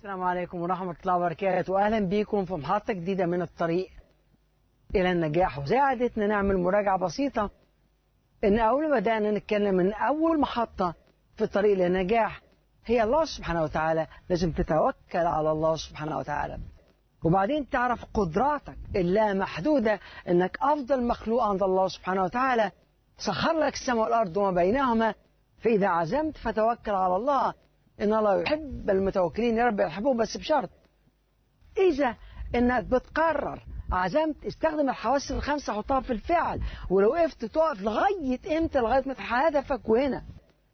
السلام عليكم ورحمة الله وبركاته وأهلا بيكم في محطة جديدة من الطريق إلى النجاح وزي عادتنا نعمل مراجعة بسيطة إن أول ما بدأنا نتكلم من أول محطة في الطريق للنجاح هي الله سبحانه وتعالى لازم تتوكل على الله سبحانه وتعالى وبعدين تعرف قدراتك اللامحدودة إنك أفضل مخلوق عند الله سبحانه وتعالى سخر لك السماء والأرض وما بينهما فإذا عزمت فتوكل على الله إن الله يحب المتوكلين يا رب يحبهم بس بشرط إذا إنك بتقرر عزمت استخدم الحواس الخمسة حطها في الفعل ولو وقفت تقف لغاية إمتى لغاية ما تحقق هدفك وهنا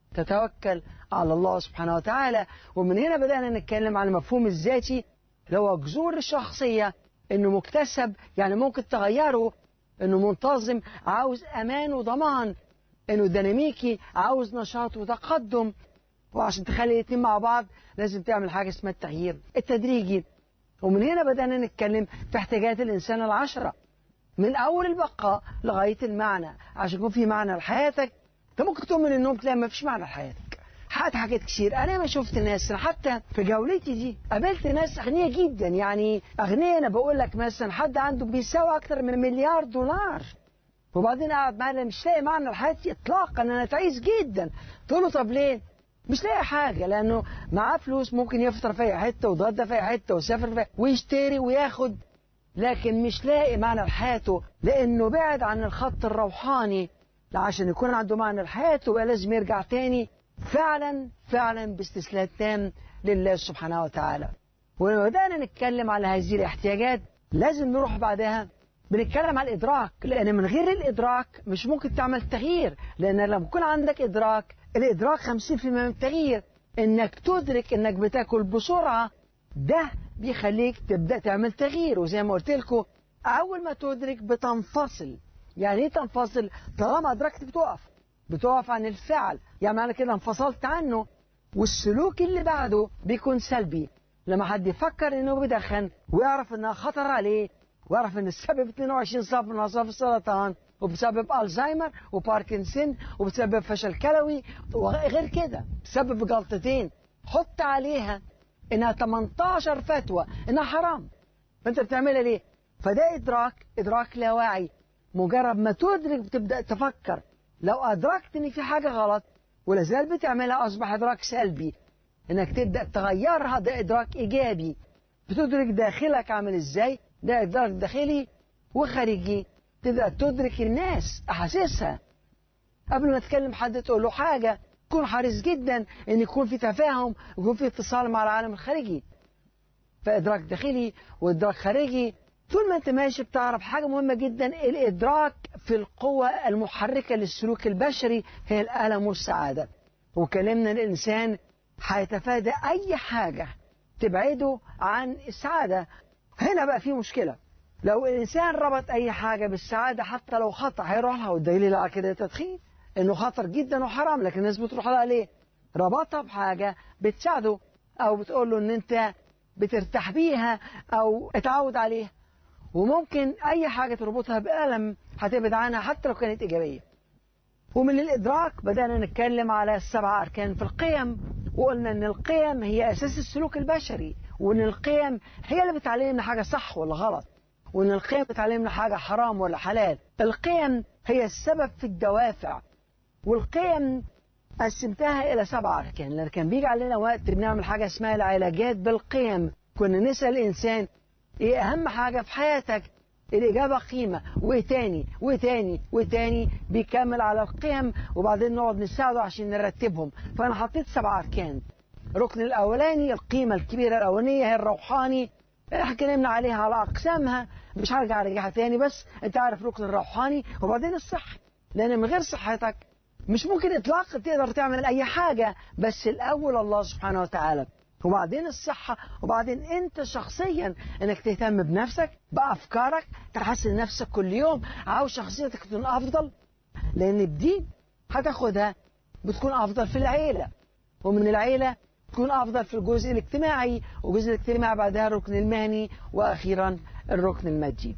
تتوكل على الله سبحانه وتعالى ومن هنا بدأنا نتكلم عن المفهوم الذاتي اللي هو جذور الشخصية إنه مكتسب يعني ممكن تغيره إنه منتظم عاوز أمان وضمان إنه ديناميكي عاوز نشاط وتقدم وعشان تخلي الاثنين مع بعض لازم تعمل حاجة اسمها التغيير التدريجي ومن هنا بدأنا نتكلم في احتياجات الإنسان العشرة من أول البقاء لغاية المعنى عشان يكون في معنى لحياتك أنت ممكن تقوم من النوم تلاقي ما فيش معنى لحياتك حققت حاجات كتير أنا ما شفت ناس حتى في جولتي دي قابلت ناس أغنياء جدا يعني أغنياء أنا بقول لك مثلا حد عنده بيساوي أكتر من مليار دولار وبعدين قاعد معانا مش لاقي معنى لحياتي إطلاقا أنا تعيس جدا تقول له طب ليه؟ مش لاقي حاجة لأنه معاه فلوس ممكن يفطر في أي حتة ويتغدى في أي حتة ويسافر في ويشتري وياخد لكن مش لاقي معنى لحياته لأنه بعد عن الخط الروحاني عشان يكون عنده معنى لحياته بقى لازم يرجع تاني فعلا فعلا باستسلام تام لله سبحانه وتعالى ولما بدأنا نتكلم على هذه الاحتياجات لازم نروح بعدها بنتكلم على الإدراك لأن من غير الإدراك مش ممكن تعمل تغيير لأن لما يكون عندك إدراك الإدراك 50% من التغيير إنك تدرك إنك بتاكل بسرعة ده بيخليك تبدأ تعمل تغيير وزي ما قلت لكم أول ما تدرك بتنفصل يعني إيه تنفصل؟ طالما أدركت بتقف بتقف عن الفعل يعني معنى كده انفصلت عنه والسلوك اللي بعده بيكون سلبي لما حد يفكر إنه بيدخن ويعرف إنها خطر عليه ويعرف إن السبب 22 صف من أصناف السرطان وبسبب الزهايمر وباركنسون وبسبب فشل كلوي وغير كده بسبب جلطتين حط عليها انها 18 فتوى انها حرام فانت بتعملها ليه فده ادراك ادراك لا واعي مجرد ما تدرك بتبدا تفكر لو ادركت ان في حاجه غلط ولا زال بتعملها اصبح ادراك سلبي انك تبدا تغيرها ده ادراك ايجابي بتدرك داخلك عامل ازاي ده ادراك داخلي وخارجي تبدأ تدرك الناس أحاسيسها قبل ما تكلم حد تقول له حاجة تكون حريص جدا إن يكون في تفاهم ويكون في اتصال مع العالم الخارجي فإدراك داخلي وإدراك خارجي طول ما أنت ماشي بتعرف حاجة مهمة جدا الإدراك في القوة المحركة للسلوك البشري هي الألم والسعادة وكلمنا الإنسان هيتفادى أي حاجة تبعده عن السعادة هنا بقى في مشكلة لو الإنسان ربط أي حاجة بالسعادة حتى لو خطأ هيروح لها والدليل على كده التدخين إنه خطر جدا وحرام لكن الناس بتروح لها ليه؟ ربطها بحاجة بتساعده أو بتقول له إن أنت بترتاح بيها أو اتعود عليها وممكن أي حاجة تربطها بألم هتبعد عنها حتى لو كانت إيجابية ومن الإدراك بدأنا نتكلم على السبع أركان في القيم وقلنا إن القيم هي أساس السلوك البشري وإن القيم هي اللي بتعلمنا حاجة صح ولا غلط وإن القيم بتعلمنا حاجة حرام ولا حلال القيم هي السبب في الدوافع والقيم قسمتها إلى سبع أركان لأن كان بيجي علينا وقت بنعمل حاجة اسمها العلاجات بالقيم كنا نسأل الإنسان إيه أهم حاجة في حياتك الإجابة قيمة وإيه تاني وإيه تاني وإيه تاني بيكمل على القيم وبعدين نقعد نساعده عشان نرتبهم فأنا حطيت سبع أركان الركن الأولاني القيمة الكبيرة الأولانية هي الروحاني احنا اتكلمنا عليها على اقسامها مش هرجع ارجعها تاني بس انت عارف الركن الروحاني وبعدين الصحه لان من غير صحتك مش ممكن اطلاقا تقدر تعمل اي حاجه بس الاول الله سبحانه وتعالى وبعدين الصحة وبعدين أنت شخصيا أنك تهتم بنفسك بأفكارك تحسن نفسك كل يوم عاوز شخصيتك تكون أفضل لأن بدي هتاخدها بتكون أفضل في العيلة ومن العيلة تكون أفضل في الجزء الاجتماعي والجزء الاجتماعي بعدها الركن المهني وأخيرا الركن المادي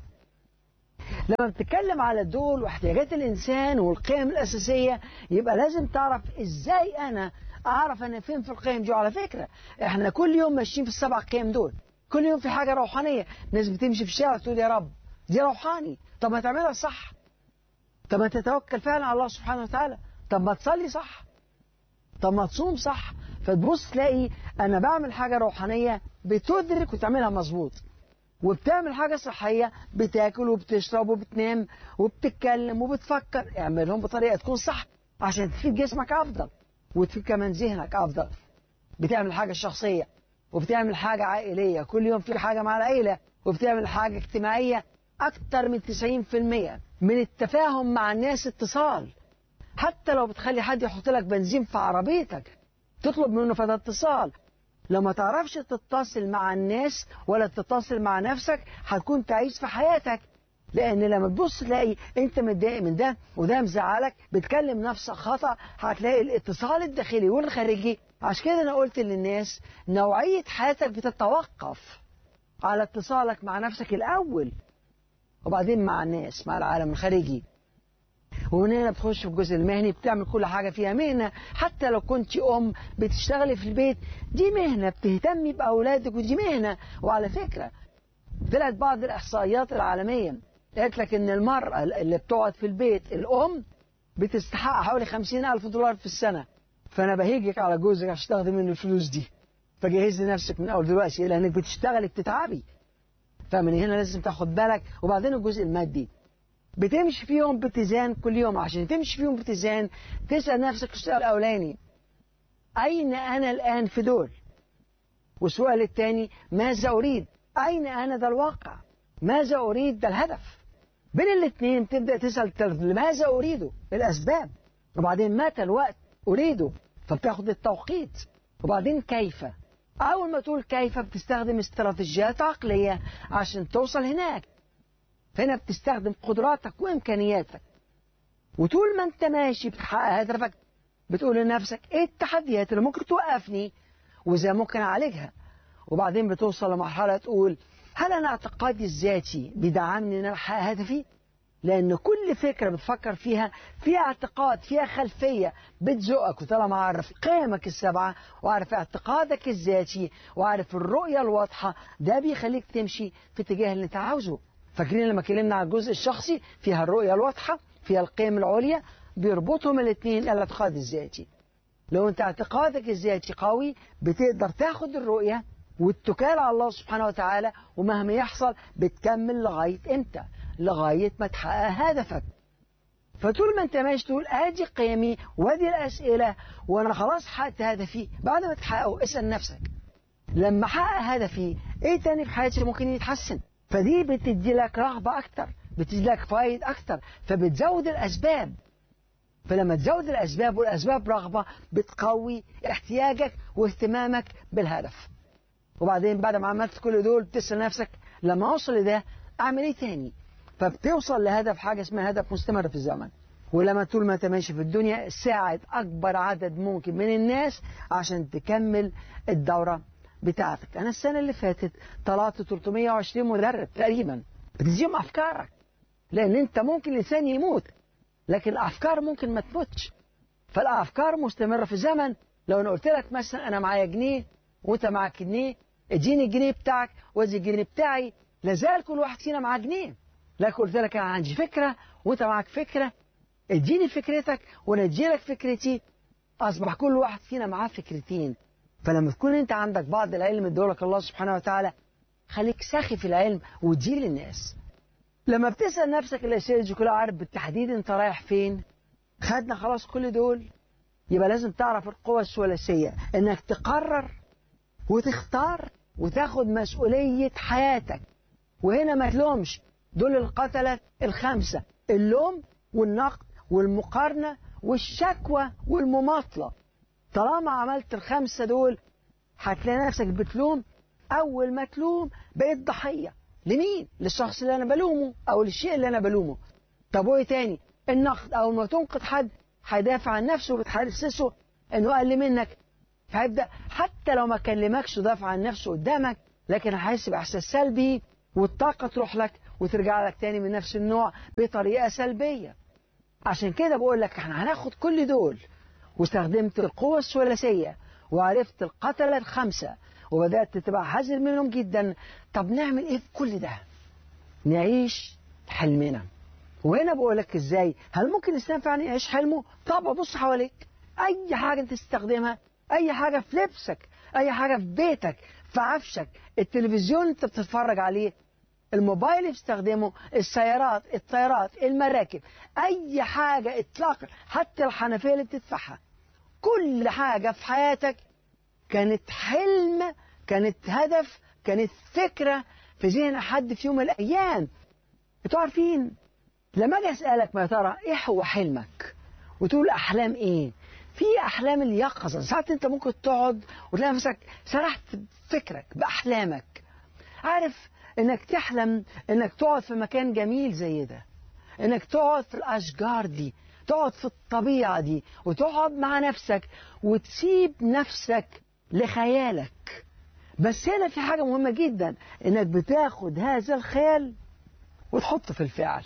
لما بتتكلم على دول واحتياجات الإنسان والقيم الأساسية يبقى لازم تعرف إزاي أنا اعرف انا فين في القيم دي وعلى فكره احنا كل يوم ماشيين في السبع قيم دول كل يوم في حاجه روحانيه ناس بتمشي في الشارع تقول يا رب دي روحاني طب ما تعملها صح طب ما تتوكل فعلا على الله سبحانه وتعالى طب ما تصلي صح طب ما تصوم صح فتبص تلاقي انا بعمل حاجه روحانيه بتدرك وتعملها مظبوط وبتعمل حاجه صحيه بتاكل وبتشرب وبتنام وبتتكلم وبتفكر اعملهم بطريقه تكون صح عشان تفيد جسمك افضل وتفيد كمان ذهنك افضل بتعمل حاجه شخصيه وبتعمل حاجه عائليه كل يوم في حاجه مع العيله وبتعمل حاجه اجتماعيه اكتر من 90% من التفاهم مع الناس اتصال حتى لو بتخلي حد يحط لك بنزين في عربيتك تطلب منه فده اتصال لو ما تعرفش تتصل مع الناس ولا تتصل مع نفسك هتكون تعيش في حياتك لان لما تبص تلاقي انت متضايق من ده وده مزعلك بتكلم نفسك خطا هتلاقي الاتصال الداخلي والخارجي عشان كده انا قلت للناس نوعيه حياتك بتتوقف على اتصالك مع نفسك الاول وبعدين مع الناس مع العالم الخارجي ومن هنا بتخش في الجزء المهني بتعمل كل حاجة فيها مهنة حتى لو كنت أم بتشتغلي في البيت دي مهنة بتهتمي بأولادك ودي مهنة وعلى فكرة طلعت بعض الإحصائيات العالمية قالت لك إن المرأة اللي بتقعد في البيت الأم بتستحق حوالي خمسين ألف دولار في السنة فأنا بهيجك على جوزك عشان تاخدي منه الفلوس دي فجهزي نفسك من أول دلوقتي لأنك بتشتغلي بتتعبي فمن هنا لازم تاخد بالك وبعدين الجزء المادي بتمشي فيهم باتزان كل يوم عشان تمشي فيهم باتزان تسأل نفسك السؤال الأولاني أين أنا الآن في دول والسؤال الثاني ماذا أريد أين أنا ده الواقع ماذا أريد ده الهدف بين الاثنين تبدأ تسأل لماذا أريده الأسباب وبعدين متى الوقت أريده فبتاخد التوقيت وبعدين كيف أول ما تقول كيف بتستخدم استراتيجيات عقلية عشان توصل هناك فهنا بتستخدم قدراتك وإمكانياتك وطول ما أنت ماشي بتحقق هدفك بتقول لنفسك إيه التحديات اللي ممكن توقفني وإزاي ممكن أعالجها وبعدين بتوصل لمرحلة تقول هل أنا اعتقادي الذاتي بيدعمني إن أنا أحقق هدفي؟ لأن كل فكرة بتفكر فيها فيها اعتقاد فيها خلفية بتزقك وطالما عارف قيمك السبعة وعارف اعتقادك الذاتي وعارف الرؤية الواضحة ده بيخليك تمشي في اتجاه اللي أنت عاوزه فاكرين لما اتكلمنا على الجزء الشخصي فيها الرؤية الواضحة فيها القيم العليا بيربطهم الاثنين الاعتقاد الذاتي لو انت اعتقادك الذاتي قوي بتقدر تاخد الرؤية والتكال على الله سبحانه وتعالى ومهما يحصل بتكمل لغاية امتى لغاية ما تحقق هدفك فطول ما انت ماشي تقول ادي قيمي وادي الاسئله وانا خلاص حققت هدفي بعد ما تحققه اسال نفسك لما احقق هدفي ايه تاني في حياتي ممكن يتحسن فدي بتدي لك رغبة أكتر بتدي لك فايد أكتر فبتزود الأسباب فلما تزود الأسباب والأسباب رغبة بتقوي احتياجك واهتمامك بالهدف وبعدين بعد ما عملت كل دول بتسأل نفسك لما أوصل لده أعمل إيه تاني فبتوصل لهدف حاجة اسمها هدف مستمر في الزمن ولما طول ما انت ماشي في الدنيا ساعد أكبر عدد ممكن من الناس عشان تكمل الدورة بتاعتك أنا السنة اللي فاتت طلعت 320 مدرب تقريبا بتزيهم أفكارك لأن أنت ممكن الإنسان يموت لكن الأفكار ممكن ما تموتش فالأفكار مستمرة في زمن لو أنا قلت لك مثلا أنا معايا جنيه وأنت معاك جنيه اديني الجنيه بتاعك وادي الجنيه بتاعي لازال كل واحد فينا معاه جنيه لكن قلت لك أنا عندي فكرة وأنت معاك فكرة اديني فكرتك وأنا أديلك فكرتي أصبح كل واحد فينا معاه فكرتين فلما تكون انت عندك بعض العلم ادولك الله سبحانه وتعالى خليك ساخي في العلم وتدير للناس لما بتسأل نفسك الأسئلة دي كلها عارف بالتحديد انت رايح فين خدنا خلاص كل دول يبقى لازم تعرف القوة الثلاثية انك تقرر وتختار وتاخد مسؤولية حياتك وهنا ما تلومش دول القتلة الخمسة اللوم والنقد والمقارنة والشكوى والمماطلة طالما عملت الخمسة دول هتلاقي نفسك بتلوم أول ما تلوم بقيت ضحية لمين؟ للشخص اللي أنا بلومه أو للشيء اللي أنا بلومه طب وإيه تاني؟ النقد أول ما تنقد حد هيدافع عن نفسه وبتحسسه إنه أقل منك فهيبدأ حتى لو ما كلمكش ودافع عن نفسه قدامك لكن هيحس بإحساس سلبي والطاقة تروح لك وترجع لك تاني من نفس النوع بطريقة سلبية عشان كده بقول لك احنا هناخد كل دول واستخدمت القوة الثلاثية وعرفت القتلة الخمسة وبدأت تبقى حذر منهم جدا طب نعمل ايه في كل ده نعيش حلمنا وهنا بقول لك ازاي هل ممكن الانسان فعلا يعيش حلمه طب بص حواليك اي حاجة انت تستخدمها اي حاجة في لبسك اي حاجة في بيتك في عفشك التلفزيون انت بتتفرج عليه الموبايل اللي بتستخدمه السيارات الطيارات المراكب اي حاجة اطلاقا حتى الحنفية اللي بتدفعها كل حاجة في حياتك كانت حلم كانت هدف كانت فكرة في ذهن حد في يوم من الأيام انتوا عارفين لما اجي اسالك ما ترى ايه هو حلمك وتقول احلام ايه في احلام اليقظه ساعات انت ممكن تقعد وتلاقي نفسك سرحت بفكرك باحلامك عارف انك تحلم انك تقعد في مكان جميل زي ده انك تقعد في الاشجار دي تقعد في الطبيعه دي وتقعد مع نفسك وتسيب نفسك لخيالك بس هنا في حاجه مهمه جدا انك بتاخد هذا الخيال وتحطه في الفعل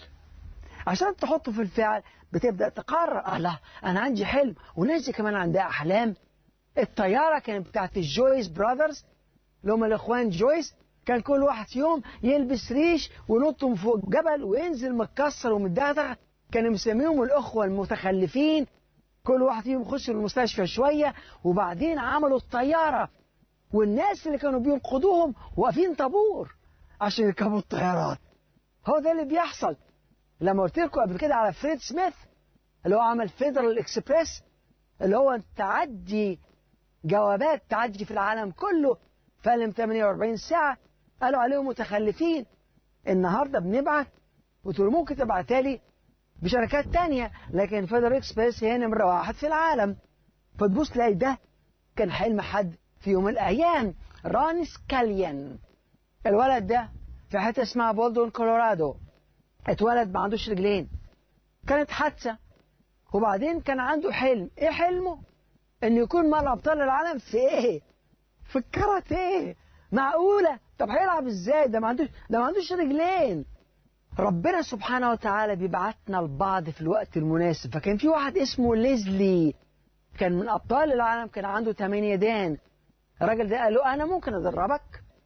عشان تحطه في الفعل بتبدا تقرر الله انا عندي حلم وناس دي كمان عندها احلام الطياره كانت بتاعت الجويس براذرز اللي هم الاخوان جويس كان كل واحد فيهم يلبس ريش وينط من فوق جبل وينزل متكسر ومتدغدغ كانوا مسميهم الاخوه المتخلفين كل واحد فيهم يخش المستشفى شويه وبعدين عملوا الطياره والناس اللي كانوا بينقذوهم واقفين طابور عشان يركبوا الطيارات هو ده اللي بيحصل لما قلت لكم قبل كده على فريد سميث اللي هو عمل فيدرال اكسبريس اللي هو تعدي جوابات تعدي في العالم كله فيلم 48 ساعة قالوا عليهم متخلفين النهاردة بنبعت وتقول ممكن تبعتها لي بشركات تانية لكن فيدرال اكسبريس هي نمرة واحد في العالم فتبص تلاقي ده كان حلم حد في يوم من الأيام ران سكاليان الولد ده في حتة اسمها بولدون كولورادو اتولد ما عندوش رجلين كانت حادثة وبعدين كان عنده حلم ايه حلمه انه يكون مع ابطال العالم في ايه في الكاراتيه معقولة طب هيلعب ازاي ده ما عندوش ده ما عندوش رجلين ربنا سبحانه وتعالى بيبعتنا البعض في الوقت المناسب فكان في واحد اسمه ليزلي كان من ابطال العالم كان عنده 8 يدان الراجل ده قال له انا ممكن ادربك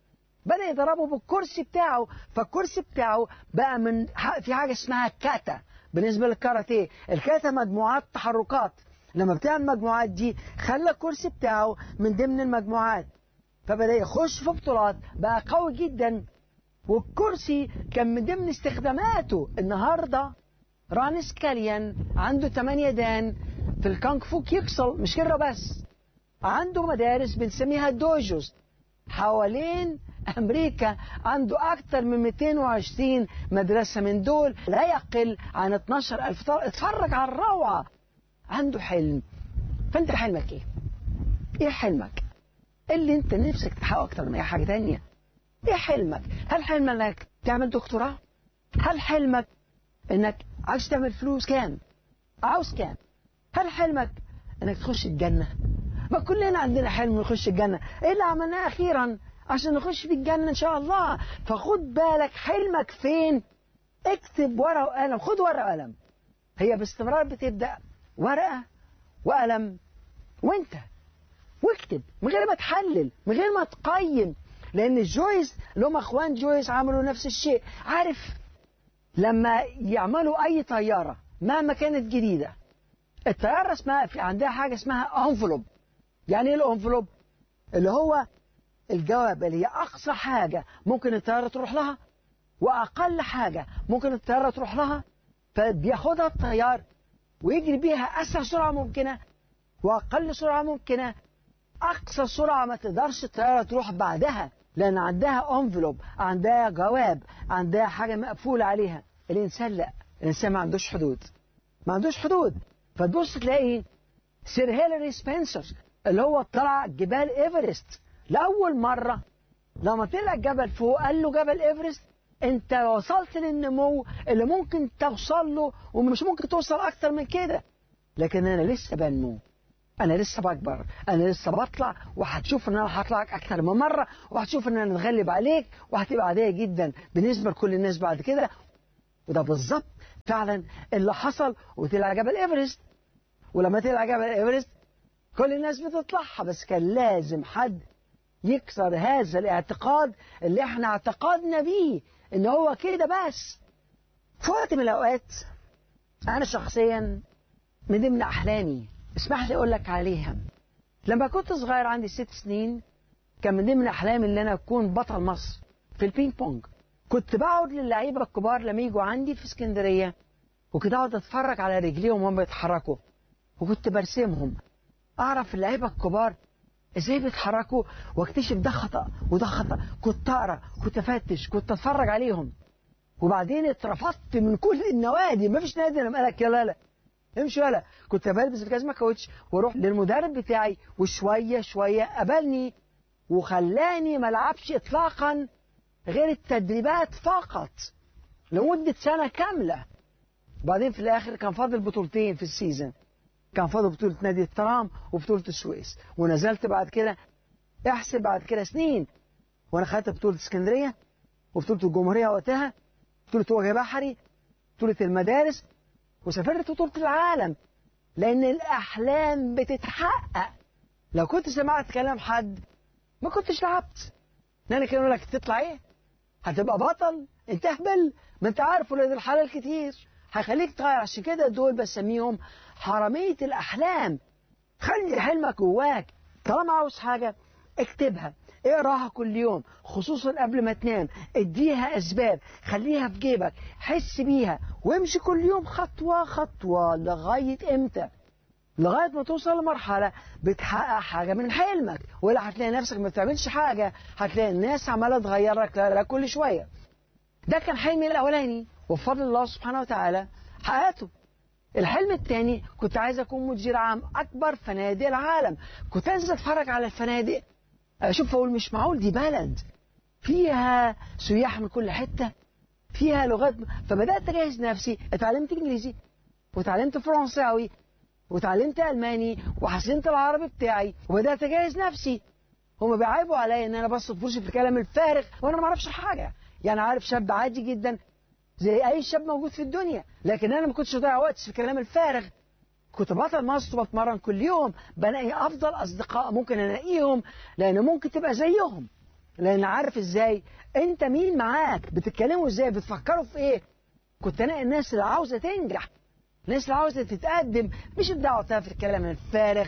بدأ يضربه بالكرسي بتاعه فالكرسي بتاعه بقى من في حاجة اسمها كاتا بالنسبة للكاراتيه الكاتا مجموعات تحركات لما بتعمل المجموعات دي خلى الكرسي بتاعه من ضمن المجموعات فبدأ يخش في بطولات بقى قوي جدا والكرسي كان من ضمن استخداماته النهاردة ران سكاليان عنده 8 دان في الكونغ فو كيكسل مش كده بس عنده مدارس بنسميها دوجوز حوالين أمريكا عنده أكثر من 220 مدرسة من دول لا يقل عن 12 ألف طالب اتفرج على الروعة عنده حلم فأنت حلمك إيه؟ إيه حلمك؟ اللي أنت نفسك تحققه أكتر من أي حاجة تانية إيه حلمك؟ هل حلمك إنك تعمل دكتوراه؟ هل حلمك إنك عايز تعمل فلوس كام؟ عاوز كام؟ هل حلمك إنك تخش الجنة؟ ما كلنا عندنا حلم نخش الجنة إيه اللي عملناه أخيرا عشان نخش في الجنة إن شاء الله فخد بالك حلمك فين اكتب ورقة وقلم خد ورقة وقلم هي باستمرار بتبدأ ورقة وقلم وانت واكتب من غير ما تحلل من غير ما تقيم لأن جويس اللي هم أخوان جويس عملوا نفس الشيء عارف لما يعملوا أي طيارة مهما كانت جديدة الطيارة اسمها في عندها حاجة اسمها انفلوب يعني ايه الانفلوب اللي هو الجواب اللي هي اقصى حاجة ممكن الطيارة تروح لها واقل حاجة ممكن الطيارة تروح لها فبياخدها الطيار ويجري بيها اسرع سرعة ممكنة واقل سرعة ممكنة اقصى سرعة ما تقدرش الطيارة تروح بعدها لان عندها انفلوب عندها جواب عندها حاجة مقفولة عليها الانسان لا الانسان ما عندوش حدود ما عندوش حدود فتبص تلاقي سير هيلاري سبنسر اللي هو طلع جبال ايفرست لاول مره لما طلع جبل فوق قال له جبل ايفرست انت وصلت للنمو اللي ممكن توصل له ومش ممكن توصل اكتر من كده لكن انا لسه بنمو انا لسه بكبر انا لسه بطلع وهتشوف ان انا هطلعك اكتر من مره وهتشوف ان انا اتغلب عليك وهتبقى عاديه جدا بالنسبه لكل الناس بعد كده وده بالظبط فعلا اللي حصل وطلع جبل ايفرست ولما طلع جبل ايفرست كل الناس بتطلعها بس كان لازم حد يكسر هذا الاعتقاد اللي احنا اعتقدنا بيه ان هو كده بس في وقت من الاوقات انا شخصيا من ضمن احلامي اسمح لي اقول لك عليها لما كنت صغير عندي ست سنين كان من ضمن احلامي ان انا اكون بطل مصر في البينج بونج كنت بقعد للعيبه الكبار لما يجوا عندي في اسكندريه وكنت اقعد اتفرج على رجليهم وهم بيتحركوا وكنت برسمهم اعرف اللعيبه الكبار ازاي بيتحركوا واكتشف ده خطا وده خطا كنت اقرا كنت افتش كنت اتفرج عليهم وبعدين اترفضت من كل النوادي ما فيش نادي لما قالك يلا لا امشي ولا كنت بلبس الجزمه كاوتش واروح للمدرب بتاعي وشويه شويه قبلني وخلاني ما العبش اطلاقا غير التدريبات فقط لمده سنه كامله وبعدين في الاخر كان فاضل بطولتين في السيزون كان فاضل بطوله نادي الترام وبطوله السويس ونزلت بعد كده احسب بعد كده سنين وانا خدت بطوله اسكندريه وبطوله الجمهوريه وقتها بطوله وجه بحري بطوله المدارس وسافرت بطوله العالم لان الاحلام بتتحقق لو كنت سمعت كلام حد ما كنتش لعبت لان كانوا يقول لك تطلع ايه هتبقى بطل انت اهبل ما انت عارف ولاد الحلال كتير هيخليك تغير عشان كده دول بسميهم حرامية الأحلام خلي حلمك جواك طالما عاوز حاجة اكتبها اقراها كل يوم خصوصا قبل ما تنام اديها اسباب خليها في جيبك حس بيها وامشي كل يوم خطوة خطوة لغاية امتى لغاية ما توصل لمرحلة بتحقق حاجة من حلمك ولا هتلاقي نفسك ما بتعملش حاجة هتلاقي الناس عمالة تغير لك لا لا كل شوية ده كان حلمي الأولاني وبفضل الله سبحانه وتعالى حققته الحلم الثاني كنت عايز اكون مدير عام اكبر فنادق العالم كنت انزل اتفرج على الفنادق اشوف اقول مش معقول دي بلد فيها سياح من كل حته فيها لغات فبدات اجهز نفسي اتعلمت انجليزي وتعلمت فرنساوي وتعلمت الماني وحسنت العربي بتاعي وبدات اجهز نفسي هما بيعيبوا عليا ان انا بصرف فلوسي في الكلام الفارغ وانا ما اعرفش حاجه يعني عارف شاب عادي جدا زي اي شاب موجود في الدنيا لكن انا ما كنتش اضيع وقت في الكلام الفارغ كنت بطل مصر وبتمرن كل يوم بلاقي افضل اصدقاء ممكن الاقيهم لان ممكن تبقى زيهم لان عارف ازاي انت مين معاك بتتكلموا ازاي بتفكروا في ايه كنت الاقي الناس اللي عاوزه تنجح الناس اللي عاوزه تتقدم مش الدعوه في الكلام الفارغ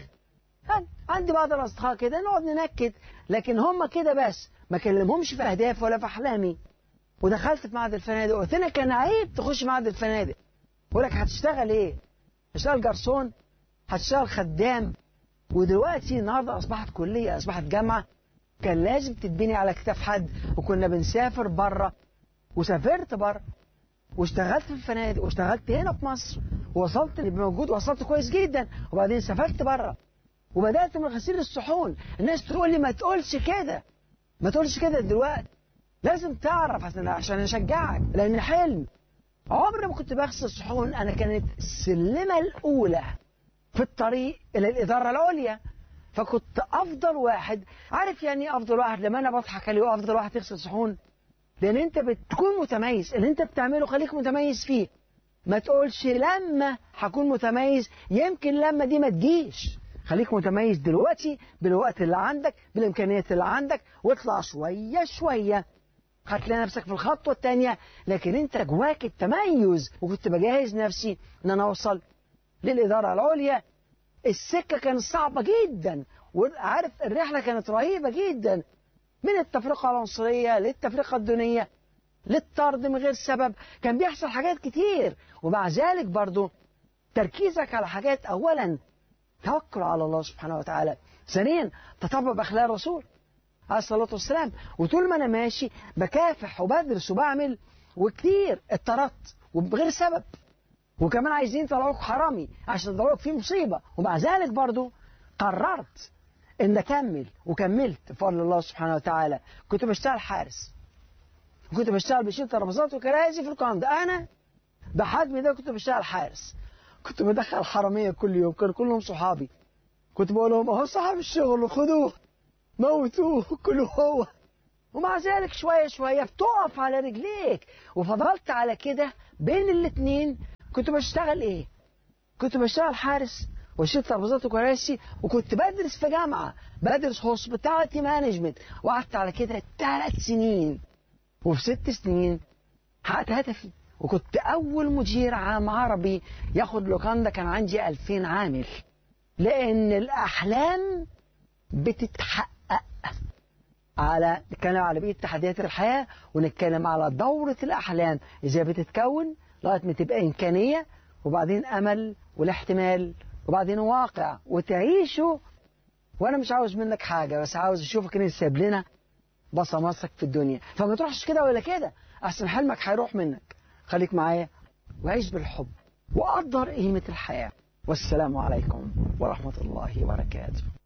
عندي بعض الاصدقاء كده نقعد ننكد لكن هم كده بس ما كلمهمش في اهدافي ولا في احلامي ودخلت في معهد الفنادق قلت لك كان عيب تخش معهد الفنادق بقول لك هتشتغل ايه؟ هتشتغل جرسون هتشتغل خدام ودلوقتي النهارده اصبحت كليه اصبحت جامعه كان لازم تتبني على كتاف حد وكنا بنسافر بره وسافرت بره واشتغلت في الفنادق واشتغلت هنا في مصر ووصلت اللي موجود وصلت كويس جدا وبعدين سافرت بره وبدات من غسيل الصحون الناس تقول لي ما تقولش كده ما تقولش كده دلوقتي لازم تعرف عشان عشان اشجعك لان حلم عمري ما كنت بغسل صحون انا كانت السلمه الاولى في الطريق الى الاداره العليا فكنت افضل واحد عارف يعني ايه افضل واحد لما انا بضحك عليه افضل واحد يغسل صحون لان انت بتكون متميز اللي انت بتعمله خليك متميز فيه ما تقولش لما هكون متميز يمكن لما دي ما تجيش خليك متميز دلوقتي بالوقت اللي عندك بالامكانيات اللي عندك واطلع شويه شويه هتلاقي نفسك في الخطوة الثانية لكن انت جواك التميز وكنت بجهز نفسي ان انا اوصل للإدارة العليا السكة كانت صعبة جدا وعارف الرحلة كانت رهيبة جدا من التفرقة العنصرية للتفرقة الدينية للطرد من غير سبب كان بيحصل حاجات كتير ومع ذلك برضو تركيزك على حاجات أولا توكل على الله سبحانه وتعالى ثانيا تطبق بأخلاق الرسول عليه الصلاة والسلام وطول ما أنا ماشي بكافح وبدرس وبعمل وكتير اتطردت وبغير سبب وكمان عايزين يطلعوك حرامي عشان يطلعوك في مصيبة ومع ذلك برضو قررت ان اكمل وكملت بفضل الله سبحانه وتعالى كنت بشتغل حارس كنت بشتغل بشيل ترابيزات وكراسي في القناة انا بحجمي ده كنت بشتغل حارس كنت بدخل حرامية كل يوم كانوا كلهم صحابي كنت بقول لهم اهو صاحب الشغل خدوه موتوه كله هو ومع ذلك شوية شوية بتقف على رجليك وفضلت على كده بين الاتنين كنت بشتغل ايه كنت بشتغل حارس وشلت ترابيزات وكراسي وكنت بدرس في جامعه بدرس هوسبيتاليتي مانجمنت وقعدت على كده ثلاث سنين وفي ست سنين حققت هدفي وكنت اول مدير عام عربي ياخد لوكاندا كان عندي 2000 عامل لان الاحلام بتتحقق على نتكلم على بقيه تحديات الحياه ونتكلم على دوره الاحلام ازاي بتتكون لغايه ما تبقى امكانيه وبعدين امل والاحتمال وبعدين واقع وتعيشه وانا مش عاوز منك حاجه بس عاوز اشوفك ان سايب لنا بصماتك في الدنيا فما تروحش كده ولا كده احسن حلمك هيروح منك خليك معايا وعيش بالحب وقدر قيمه الحياه والسلام عليكم ورحمه الله وبركاته